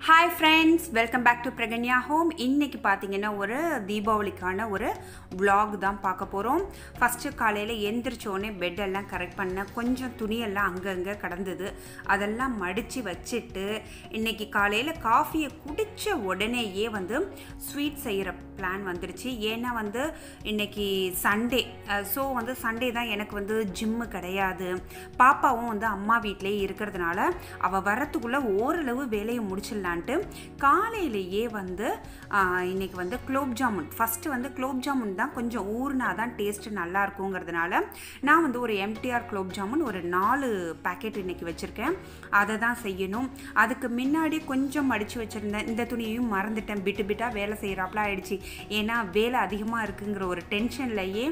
hi friends welcome back to Pragnya home இன்னைக்கு பார்த்தீங்கன்னா ஒரு தீபாவளிக்கான ஒரு vlog தான் பார்க்க போகிறோம் ஃபஸ்ட்டு காலையில் எந்திரிச்சோடனே பெட்டெல்லாம் கரெக்ட் பண்ண கொஞ்சம் துணியெல்லாம் அங்கங்கே கடந்தது அதெல்லாம் மடித்து வச்சுட்டு இன்னைக்கு காலையில் காஃபியை குடித்த உடனேயே வந்து ஸ்வீட் செய்கிற பிளான் வந்துடுச்சு ஏன்னா வந்து இன்னைக்கு சண்டே ஸோ வந்து சண்டே தான் எனக்கு வந்து ஜிம்மு கிடையாது பாப்பாவும் வந்து அம்மா வீட்டிலே இருக்கிறதுனால அவள் வரத்துக்குள்ளே ஓரளவு வேலையை முடிச்சிடலான்ட்டு காலையிலேயே வந்து ஆஹ், இன்னைக்கு வந்து குலோப் ஜாமுன் ஃபஸ்ட்டு வந்து குலோப் ஜாமுன் தான் கொஞ்சம் ஊறினா தான் டேஸ்ட்டு நல்லா இருக்குங்கிறதுனால நான் வந்து ஒரு எம்டிஆர் குலோப் ஜாமுன் ஒரு நாலு பேக்கெட் இன்னைக்கு வச்சுருக்கேன் அதை தான் செய்யணும் அதுக்கு முன்னாடி கொஞ்சம் மடித்து வச்சுருந்தேன் இந்த துணியையும் மறந்துட்டேன் பிட்டு பிட்டாக வேலை செய்கிறாப்புல ஆயிடுச்சு ஏன்னா வேலை அதிகமாக இருக்குங்கிற ஒரு டென்ஷன்லையே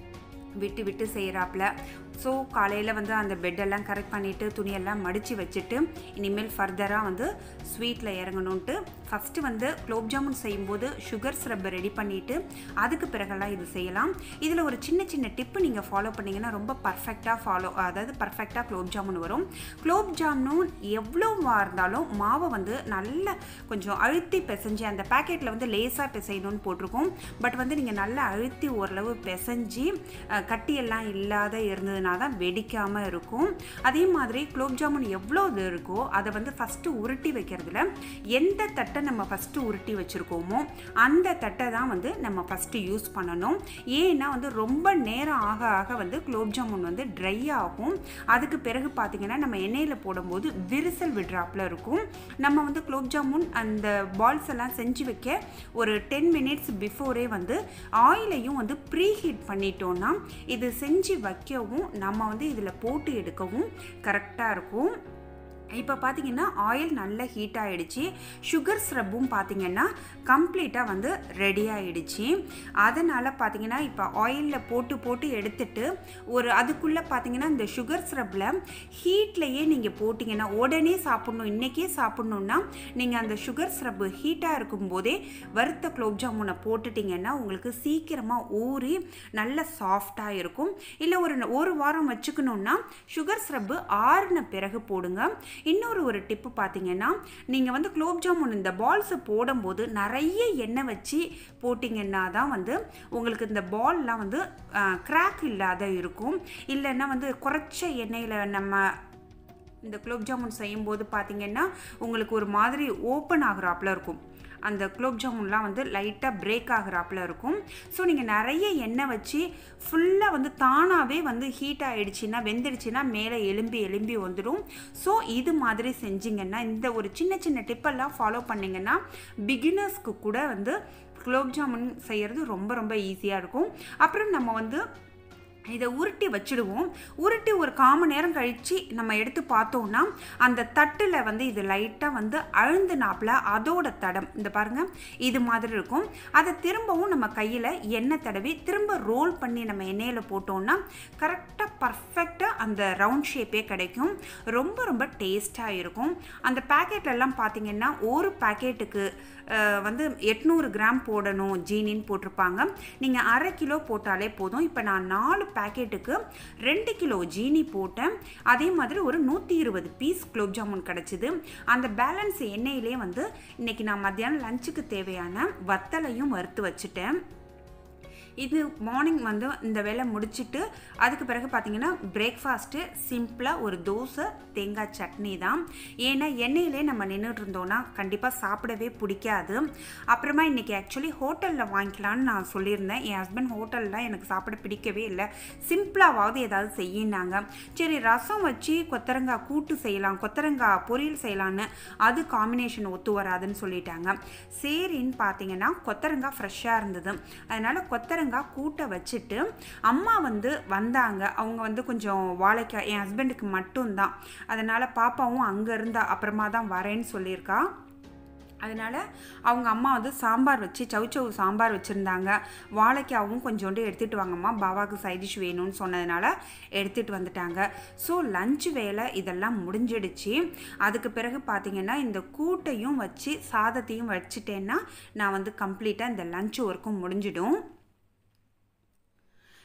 விட்டு விட்டு செய்கிறாப்புல ஸோ காலையில் வந்து அந்த பெட்டெல்லாம் கரெக்ட் பண்ணிவிட்டு துணியெல்லாம் மடித்து வச்சுட்டு இனிமேல் ஃபர்தராக வந்து ஸ்வீட்டில் இறங்கணுன்ட்டு ஃபஸ்ட்டு வந்து குலோப் ஜாமுன் செய்யும்போது சுகர் சிரப்பை ரெடி பண்ணிவிட்டு அதுக்கு பிறகெல்லாம் இது செய்யலாம் இதில் ஒரு சின்ன சின்ன டிப்பு நீங்கள் ஃபாலோ பண்ணிங்கன்னா ரொம்ப பர்ஃபெக்டாக ஃபாலோ அதாவது பர்ஃபெக்டாக குலோப் ஜாமுன் வரும் குலோப் ஜாமுன் எவ்வளோவா இருந்தாலும் மாவை வந்து நல்ல கொஞ்சம் அழுத்தி பிசைஞ்சு அந்த பேக்கெட்டில் வந்து லேசாக பிசையணும்னு போட்டிருக்கோம் பட் வந்து நீங்கள் நல்லா அழுத்தி ஓரளவு பிசைஞ்சு அஹ், கட்டியெல்லாம் இல்லாத இருந்ததுனா தான் வெடிக்காமல் இருக்கும் அதே மாதிரி குலோப் ஜாமுன் எவ்வளோ இது இருக்கோ அதை வந்து ஃபஸ்ட்டு உருட்டி வைக்கிறதுல எந்த தட்டை நம்ம ஃபஸ்ட்டு உருட்டி வச்சுருக்கோமோ அந்த தட்டை தான் வந்து நம்ம ஃபஸ்ட்டு யூஸ் பண்ணணும் ஏன்னா வந்து ரொம்ப நேரம் ஆக ஆக வந்து குலோப் ஜாமுன் வந்து ட்ரை ஆகும் அதுக்கு பிறகு பார்த்தீங்கன்னா நம்ம எண்ணெயில் போடும்போது விரிசல் விடுறாப்புல இருக்கும் நம்ம வந்து குலோப் ஜாமுன் அந்த பால்ஸ் எல்லாம் செஞ்சு வைக்க ஒரு டென் மினிட்ஸ் பிஃபோரே வந்து ஆயிலையும் வந்து ப்ரீ ஹீட் பண்ணிட்டோம்னா இது செஞ்சு வைக்கவும் நம்ம வந்து இதில் போட்டு எடுக்கவும் கரெக்டாக இருக்கும் இப்போ பார்த்தீங்கன்னா ஆயில் நல்ல ஹீட் ஆகிடுச்சு சுகர் ஸ்ரப்பும் பார்த்தீங்கன்னா கம்ப்ளீட்டாக வந்து ரெடி ஆகிடுச்சு அதனால் பார்த்தீங்கன்னா இப்போ ஆயிலில் போட்டு போட்டு எடுத்துட்டு ஒரு அதுக்குள்ளே பார்த்தீங்கன்னா இந்த சுகர் ஸ்ரப்பில் ஹீட்லேயே நீங்கள் போட்டிங்கன்னா உடனே சாப்பிட்ணும் இன்றைக்கே சாப்பிட்ணுன்னா நீங்கள் அந்த சுகர் ஸ்ரப்பு ஹீட்டாக இருக்கும்போதே வறுத்த குலோப் ஜாமுனை போட்டுட்டிங்கன்னா உங்களுக்கு சீக்கிரமாக ஊறி நல்ல சாஃப்டாக இருக்கும் இல்லை ஒரு ஒரு வாரம் வச்சுக்கணுன்னா சுகர் ஸ்ரப்பு ஆறின பிறகு போடுங்க இன்னொரு ஒரு டிப்பு பார்த்தீங்கன்னா நீங்கள் வந்து குலோப் ஜாமுன் இந்த பால்ஸை போடும்போது நிறைய எண்ணெய் வச்சு போட்டிங்கன்னா தான் வந்து உங்களுக்கு இந்த பால்லாம் வந்து கிராக் இல்லாத இருக்கும் இல்லைன்னா வந்து குறைச்ச எண்ணெயில் நம்ம இந்த குலோப் ஜாமுன் செய்யும்போது பார்த்தீங்கன்னா உங்களுக்கு ஒரு மாதிரி ஓப்பன் ஆகுறாப்புல இருக்கும் அந்த குலோப் ஜாமுன்லாம் வந்து லைட்டாக பிரேக் ஆகுறாப்புல இருக்கும் ஸோ நீங்கள் நிறைய எண்ணெய் வச்சு ஃபுல்லாக வந்து தானாகவே வந்து ஹீட் ஆகிடுச்சின்னா வெந்துடுச்சுன்னா மேலே எலும்பி எலும்பி வந்துடும் ஸோ இது மாதிரி செஞ்சிங்கன்னா இந்த ஒரு சின்ன சின்ன டிப்பெல்லாம் ஃபாலோ பண்ணிங்கன்னா பிகினர்ஸ்க்கு கூட வந்து குலோப் ஜாமுன் செய்கிறது ரொம்ப ரொம்ப ஈஸியாக இருக்கும் அப்புறம் நம்ம வந்து இதை உருட்டி வச்சுடுவோம் உருட்டி ஒரு காமன் நேரம் கழித்து நம்ம எடுத்து பார்த்தோம்னா அந்த தட்டில் வந்து இது லைட்டாக வந்து அழுந்துனாப்புல அதோட தடம் இந்த பாருங்கள் இது மாதிரி இருக்கும் அதை திரும்பவும் நம்ம கையில் எண்ணெய் தடவி திரும்ப ரோல் பண்ணி நம்ம எண்ணெயில் போட்டோம்னா கரெக்டாக பர்ஃபெக்டாக அந்த ரவுண்ட் ஷேப்பே கிடைக்கும் ரொம்ப ரொம்ப டேஸ்ட்டாக இருக்கும் அந்த பேக்கெட்லலாம் பார்த்தீங்கன்னா ஒரு பேக்கெட்டுக்கு அஹ், வந்து எட்நூறு கிராம் போடணும் ஜீனின்னு போட்டிருப்பாங்க நீங்கள் அரை கிலோ போட்டாலே போதும் இப்போ நான் நாலு பேக்கெட்டுக்கு ரெண்டு கிலோ ஜீனி போட்டேன் அதே மாதிரி ஒரு நூற்றி இருபது பீஸ் குலோப் ஜாமுன் கிடச்சிது அந்த பேலன்ஸ் எண்ணெயிலே வந்து இன்றைக்கி நான் மத்தியானம் லஞ்சுக்கு தேவையான வத்தலையும் வறுத்து வச்சுட்டேன் இது மார்னிங் வந்து இந்த வேலை முடிச்சுட்டு அதுக்கு பிறகு பார்த்தீங்கன்னா பிரேக்ஃபாஸ்ட்டு சிம்பிளாக ஒரு தோசை தேங்காய் சட்னி தான் ஏன்னா எண்ணெயிலே நம்ம நின்றுட்டு இருந்தோம்னா கண்டிப்பாக சாப்பிடவே பிடிக்காது அப்புறமா இன்றைக்கி ஆக்சுவலி ஹோட்டலில் வாங்கிக்கலான்னு நான் சொல்லியிருந்தேன் என் ஹஸ்பண்ட் ஹோட்டல்லாம் எனக்கு சாப்பிட பிடிக்கவே இல்லை சிம்பிளாவது ஏதாவது செய்யினாங்க சரி ரசம் வச்சு கொத்தரங்காய் கூட்டு செய்யலாம் கொத்தரங்காய் பொரியல் செய்யலான்னு அது காம்பினேஷன் ஒத்து வராதுன்னு சொல்லிட்டாங்க சரின்னு பார்த்தீங்கன்னா கொத்தரங்காய் ஃப்ரெஷ்ஷாக இருந்தது அதனால் கொத்தரங்காய் கூட்டை வச்சுட்டு அம்மா வந்து வந்தாங்க அவங்க வந்து கொஞ்சம் வாழைக்காய் என் ஹஸ்பண்டுக்கு மட்டும்தான் அதனால் பாப்பாவும் அங்கே இருந்தா அப்புறமா தான் வரேன்னு சொல்லியிருக்கா அதனால் அவங்க அம்மா வந்து சாம்பார் வச்சு சவுச்சவு சாம்பார் வச்சுருந்தாங்க வாழைக்காவும் கொஞ்சோண்டு எடுத்துகிட்டு வாங்கம்மா பாபாவுக்கு சைடிஷ் வேணும்னு சொன்னதுனால எடுத்துகிட்டு வந்துட்டாங்க ஸோ லஞ்ச் வேலை இதெல்லாம் முடிஞ்சிடுச்சு அதுக்கு பிறகு பார்த்தீங்கன்னா இந்த கூட்டையும் வச்சு சாதத்தையும் வச்சுட்டேன்னா நான் வந்து கம்ப்ளீட்டாக இந்த லஞ்ச் ஒர்க்கும் முடிஞ்சிடும்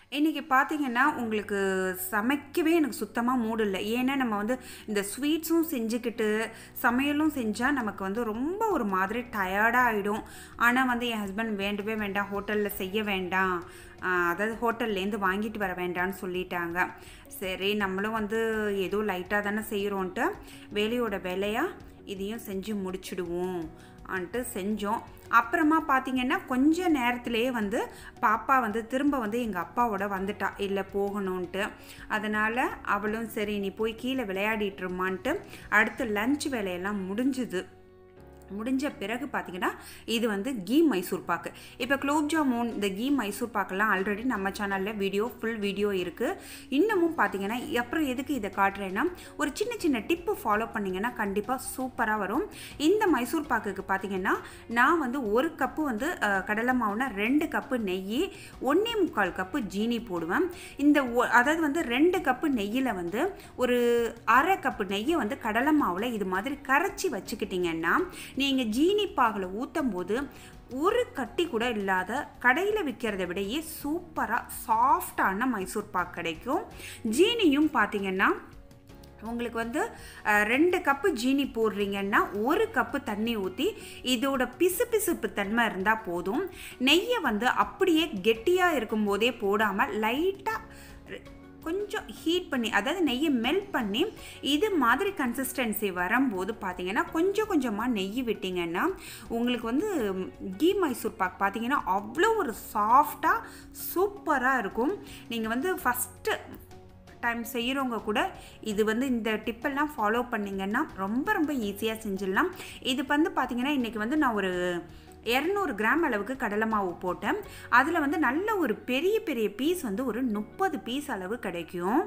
இன்றைக்கி பார்த்தீங்கன்னா உங்களுக்கு சமைக்கவே எனக்கு சுத்தமாக மூடு இல்லை ஏன்னா நம்ம வந்து இந்த ஸ்வீட்ஸும் செஞ்சுக்கிட்டு சமையலும் செஞ்சால் நமக்கு வந்து ரொம்ப ஒரு மாதிரி டயர்டாக ஆகிடும் ஆனால் வந்து என் ஹஸ்பண்ட் வேண்டவே வேண்டாம் ஹோட்டலில் செய்ய வேண்டாம் ஆஹ் அதாவது ஹோட்டல்லேருந்து வாங்கிட்டு வர வேண்டாம்னு சொல்லிட்டாங்க சரி நம்மளும் வந்து ஏதோ லைட்டாக தானே செய்கிறோன்ட்டு வேலையோட வேலையாக இதையும் செஞ்சு முடிச்சிடுவோம் ஆன்ட்டு செஞ்சோம் அப்புறமா பார்த்தீங்கன்னா கொஞ்ச நேரத்திலேயே வந்து பாப்பா வந்து திரும்ப வந்து எங்கள் அப்பாவோட வந்துட்டா இல்லை போகணுன்ட்டு அதனால் அவளும் சரி நீ போய் கீழே விளையாடிட்டுருமான்ட்டு அடுத்து லஞ்ச் வேலையெல்லாம் முடிஞ்சுது முடிஞ்ச பிறகு பார்த்தீங்கன்னா இது வந்து கீ மைசூர் பாக்கு இப்போ குலோப் ஜாமுன் இந்த கீ மைசூர் பாக்கெல்லாம் ஆல்ரெடி நம்ம சேனலில் வீடியோ ஃபுல் வீடியோ இருக்குது இன்னமும் பார்த்தீங்கன்னா அப்புறம் எதுக்கு இதை காட்டுறேன்னா ஒரு சின்ன சின்ன டிப்பு ஃபாலோ பண்ணிங்கன்னா கண்டிப்பாக சூப்பராக வரும் இந்த மைசூர் பாக்குக்கு பார்த்தீங்கன்னா நான் வந்து ஒரு கப்பு வந்து அஹ், கடலை மாவுனா ரெண்டு கப்பு நெய் ஒன்றே முக்கால் கப்பு ஜீனி போடுவேன் இந்த ஒ- அதாவது வந்து ரெண்டு கப்பு நெய்யில் வந்து ஒரு அரை கப்பு நெய்யை வந்து கடலை மாவில் இது மாதிரி கரைச்சி வச்சுக்கிட்டிங்கன்னா நீங்கள் ஜீனி பாகில் ஊற்றும் போது ஒரு கட்டி கூட இல்லாத கடையில் விற்கிறத விடையே சூப்பராக சாஃப்டான மைசூர் பாக் கிடைக்கும் ஜீனியும் பார்த்தீங்கன்னா உங்களுக்கு வந்து அஹ், ரெண்டு கப்பு ஜீனி போடுறீங்கன்னா ஒரு கப்பு தண்ணி ஊற்றி இதோட பிசு பிசுப்பு தன்மை இருந்தால் போதும் நெய்யை வந்து அப்படியே கெட்டியாக இருக்கும்போதே போடாமல் லைட்டாக கொஞ்சம் ஹீட் பண்ணி அதாவது நெய்யை மெல்ட் பண்ணி இது மாதிரி கன்சிஸ்டன்சி வரும்போது பார்த்தீங்கன்னா கொஞ்சம் கொஞ்சமாக நெய் விட்டிங்கன்னா உங்களுக்கு வந்து கீ மைசூர் பாக் பார்த்தீங்கன்னா அவ்வளோ ஒரு சாஃப்டாக சூப்பராக இருக்கும் நீங்கள் வந்து ஃபஸ்ட்டு டைம் செய்கிறவங்க கூட இது வந்து இந்த டிப்பெல்லாம் ஃபாலோ பண்ணிங்கன்னா ரொம்ப ரொம்ப ஈஸியாக செஞ்சிடலாம் இது வந்து பார்த்திங்கன்னா இன்றைக்கி வந்து நான் ஒரு இரநூறு கிராம் அளவுக்கு கடலை மாவு போட்டேன் அதில் வந்து நல்ல ஒரு பெரிய பெரிய பீஸ் வந்து ஒரு முப்பது பீஸ் அளவு கிடைக்கும்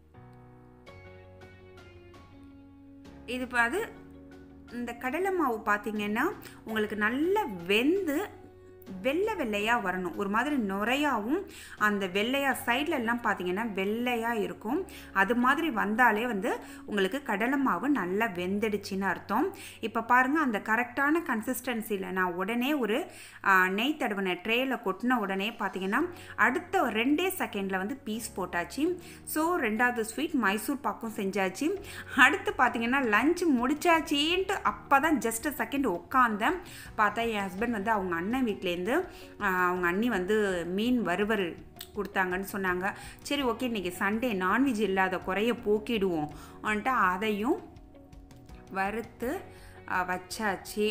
இது இப்போ அது இந்த கடலை மாவு பார்த்தீங்கன்னா உங்களுக்கு நல்லா வெந்து வெள்ளை வெள்ளையாக வரணும் ஒரு மாதிரி நுரையாகவும் அந்த வெள்ளையா சைடுல எல்லாம் பார்த்தீங்கன்னா வெள்ளையாக இருக்கும் அது மாதிரி வந்தாலே வந்து உங்களுக்கு கடலை மாவு நல்லா வெந்துடுச்சின்னு அர்த்தம் இப்போ பாருங்கள் அந்த கரெக்டான கன்சிஸ்டன்சியில் நான் உடனே ஒரு ஆ, நெய் தடவின ட்ரேயில் கொட்டின உடனே பார்த்தீங்கன்னா அடுத்த ஒரு ரெண்டே செகண்டில் வந்து பீஸ் போட்டாச்சு ஸோ ரெண்டாவது ஸ்வீட் மைசூர் பாக்கும் செஞ்சாச்சு அடுத்து பார்த்தீங்கன்னா லஞ்ச் முடிச்சாச்சின்ட்டு அப்போ தான் ஜஸ்ட் செகண்ட் உட்காந்தேன் பார்த்தா என் ஹஸ்பண்ட் வந்து அவங்க அண்ணன் வீட்டிலேருந்து அவங்க அண்ணி வந்து மீன் வறுவல் கொடுத்தாங்கன்னு சொன்னாங்க சரி ஓகே இன்றைக்கி சண்டே நான்வெஜ் இல்லாத குறைய போக்கிடுவோம் வந்துட்டு அதையும் வறுத்து ஆ, வச்சாச்சு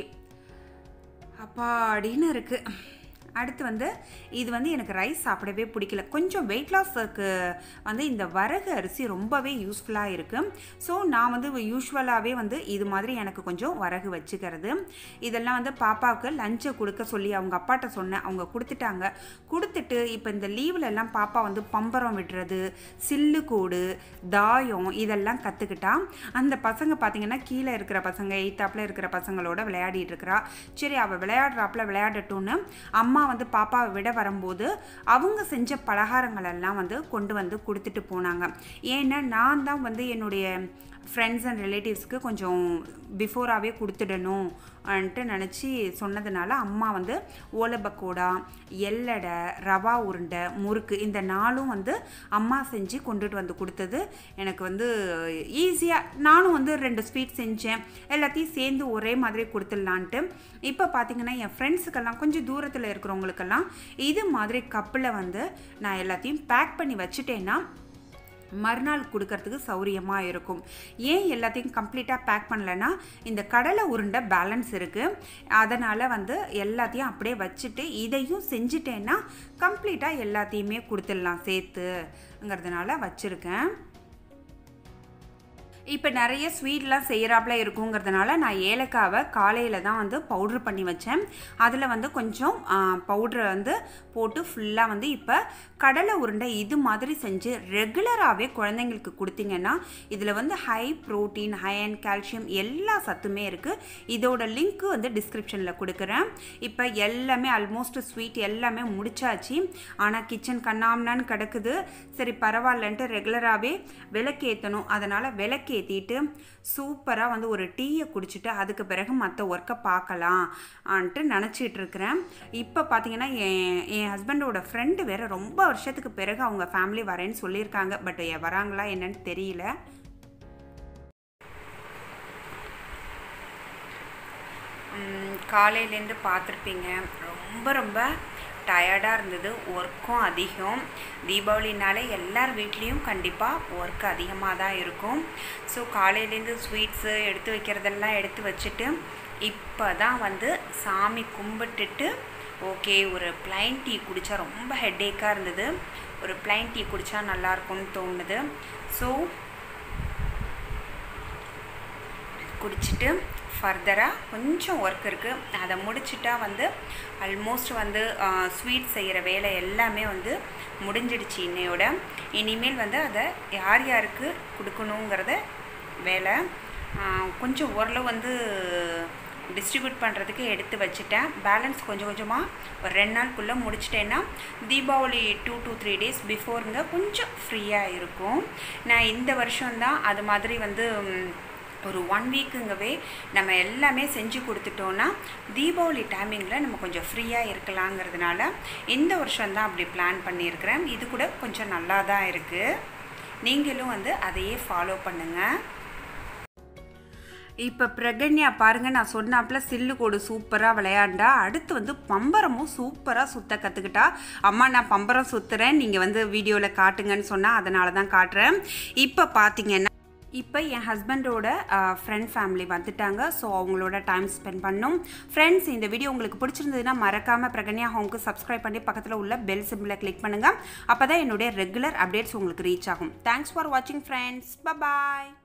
அப்பாடின்னு இருக்குது அடுத்து வந்து இது வந்து எனக்கு ரைஸ் சாப்பிடவே பிடிக்கல கொஞ்சம் வெயிட் லாஸுக்கு வந்து இந்த வரகு அரிசி ரொம்பவே யூஸ்ஃபுல்லாக இருக்குது ஸோ நான் வந்து யூஸ்வலாகவே வந்து இது மாதிரி எனக்கு கொஞ்சம் வரகு வச்சுக்கிறது இதெல்லாம் வந்து பாப்பாவுக்கு லஞ்சை கொடுக்க சொல்லி அவங்க அப்பாட்ட சொன்னேன் அவங்க கொடுத்துட்டாங்க கொடுத்துட்டு இப்போ இந்த லீவில் எல்லாம் பாப்பா வந்து பம்பரம் விடுறது சில்லு கூடு தாயம் இதெல்லாம் கற்றுக்கிட்டா அந்த பசங்க பார்த்தீங்கன்னா கீழே இருக்கிற பசங்க எய்த்தாப்பில் இருக்கிற பசங்களோட விளையாடிட்டு இருக்கிறா சரி அவள் விளையாடுறாப்புல விளையாடட்டும்னு அம்மா வந்து பாப்பாவை விட வரும்போது அவங்க செஞ்ச பலகாரங்கள் எல்லாம் வந்து கொண்டு வந்து கொடுத்துட்டு போனாங்க ஏன்னா நான் தான் வந்து என்னுடைய ஃப்ரெண்ட்ஸ் அண்ட் ரிலேட்டிவ்ஸ்க்கு கொஞ்சம் பிஃபோராகவே கொடுத்துடணும் ன்ட்டு நினச்சி சொன்னதுனால அம்மா வந்து ஓலை பக்கோடா எல்லடை ரவா உருண்டை முறுக்கு இந்த நாளும் வந்து அம்மா செஞ்சு கொண்டுட்டு வந்து கொடுத்தது எனக்கு வந்து ஈஸியாக நானும் வந்து ரெண்டு ஸ்வீட் செஞ்சேன் எல்லாத்தையும் சேர்ந்து ஒரே மாதிரி கொடுத்துடலான்ட்டு இப்போ பார்த்தீங்கன்னா என் ஃப்ரெண்ட்ஸுக்கெல்லாம் கொஞ்சம் தூரத்தில் இருக்கிறவங்களுக்கெல்லாம் இது மாதிரி கப்பில் வந்து நான் எல்லாத்தையும் பேக் பண்ணி வச்சுட்டேன்னா மறுநாள் கொடுக்கறதுக்கு சௌரியமாக இருக்கும் ஏன் எல்லாத்தையும் கம்ப்ளீட்டாக பேக் பண்ணலைன்னா இந்த கடலை உருண்டை பேலன்ஸ் இருக்குது அதனால் வந்து எல்லாத்தையும் அப்படியே வச்சுட்டு இதையும் செஞ்சுட்டேன்னா கம்ப்ளீட்டாக எல்லாத்தையுமே கொடுத்துடலாம் சேர்த்துங்கிறதுனால வச்சுருக்கேன் இப்போ நிறைய ஸ்வீட்லாம் செய்கிறாப்புல இருக்குங்கிறதுனால நான் ஏலக்காவை காலையில் தான் வந்து பவுட்ரு பண்ணி வச்சேன் அதில் வந்து கொஞ்சம் பவுட்ரை வந்து போட்டு ஃபுல்லாக வந்து இப்போ கடலை உருண்டை இது மாதிரி செஞ்சு ரெகுலராகவே குழந்தைங்களுக்கு கொடுத்தீங்கன்னா இதில் வந்து ஹை ப்ரோட்டீன் அயன் கால்சியம் எல்லா சத்துமே இருக்குது இதோட லிங்க்கு வந்து டிஸ்கிரிப்ஷனில் கொடுக்குறேன் இப்போ எல்லாமே ஆல்மோஸ்ட் ஸ்வீட் எல்லாமே முடிச்சாச்சு ஆனால் கிச்சன் கண்ணாம்னான்னு கிடக்குது சரி பரவாயில்லன்ட்டு ரெகுலராகவே விளக்கேற்றணும் அதனால் விளக்கேற்றி விளக்கேற்றிட்டு சூப்பராக வந்து ஒரு டீயை குடிச்சிட்டு அதுக்கு பிறகு மற்ற ஒர்க்கை பார்க்கலாம் ஆன்ட்டு நினச்சிட்டு இருக்கிறேன் இப்போ பார்த்தீங்கன்னா என் என் ஹஸ்பண்டோட ஃப்ரெண்டு வேறு ரொம்ப வருஷத்துக்கு பிறகு அவங்க ஃபேமிலி வரேன்னு சொல்லியிருக்காங்க பட் வராங்களா என்னன்னு தெரியல காலையிலேருந்து பார்த்துருப்பீங்க ரொம்ப ரொம்ப டயர்டாக இருந்தது ஒர்க்கும் அதிகம் தீபாவளினாலே எல்லார் வீட்லேயும் கண்டிப்பாக ஒர்க் அதிகமாக தான் இருக்கும் ஸோ காலையிலேருந்து ஸ்வீட்ஸு எடுத்து வைக்கிறதெல்லாம் எடுத்து வச்சுட்டு இப்போ தான் வந்து சாமி கும்பிட்டுட்டு ஓகே ஒரு ப்ளைன் டீ குடித்தா ரொம்ப ஹெட்டேக்காக இருந்தது ஒரு ப்ளைன் டீ குடித்தா நல்லாயிருக்கும்னு தோணுது ஸோ குடிச்சிட்டு ஃபர்தராக கொஞ்சம் ஒர்க் இருக்குது அதை முடிச்சிட்டா வந்து ஆல்மோஸ்ட் வந்து ஸ்வீட் செய்கிற வேலை எல்லாமே வந்து முடிஞ்சிடுச்சு இன்னையோட இனிமேல் வந்து அதை யார் யாருக்கு கொடுக்கணுங்கிறத வேலை கொஞ்சம் ஓரளவு வந்து டிஸ்ட்ரிபியூட் பண்ணுறதுக்கு எடுத்து வச்சுட்டேன் பேலன்ஸ் கொஞ்சம் கொஞ்சமாக ஒரு ரெண்டு நாளுக்குள்ளே முடிச்சிட்டேன்னா Deepavali two two three days பிஃபோருங்க கொஞ்சம் ஃப்ரீயாக இருக்கும் நான் இந்த வருஷம்தான் அது மாதிரி வந்து ஒரு ஒன் வீக்குங்கவே நம்ம எல்லாமே செஞ்சு கொடுத்துட்டோன்னா தீபாவளி டைமிங்கில் நம்ம கொஞ்சம் ஃப்ரீயாக இருக்கலாங்கிறதுனால இந்த வருஷம்தான் அப்படி பிளான் பண்ணியிருக்கிறேன் இது கூட கொஞ்சம் நல்லா தான் இருக்குது நீங்களும் வந்து அதையே ஃபாலோ பண்ணுங்கள் இப்போ பிரகன்யா பாருங்க நான் சொன்னாப்புல சில்லு கோடு சூப்பராக விளையாண்டா அடுத்து வந்து பம்பரமும் சூப்பராக சுத்த கற்றுக்கிட்டா அம்மா நான் பம்பரம் சுற்றுறேன் நீங்கள் வந்து வீடியோவில் காட்டுங்கன்னு சொன்னால் அதனால தான் காட்டுறேன் இப்போ பார்த்தீங்கன்னா இப்போ என் ஹஸ்பண்டோட ஃப்ரெண்ட் ஃபேமிலி வந்துட்டாங்க ஸோ அவங்களோட டைம் ஸ்பெண்ட் பண்ணோம் ஃப்ரெண்ட்ஸ் இந்த வீடியோ உங்களுக்கு பிடிச்சிருந்ததுன்னா மறக்காமல் பிரகன்யா ஹோம்க்கு சப்ஸ்கிரைப் பண்ணி பக்கத்தில் உள்ள பெல் சிம்பிளை கிளிக் பண்ணுங்கள் அப்போ தான் என்னுடைய ரெகுலர் அப்டேட்ஸ் உங்களுக்கு ரீச் ஆகும் தேங்க்ஸ் ஃபார் வாட்சிங் ஃப்ரெண்ட்ஸ் பாய்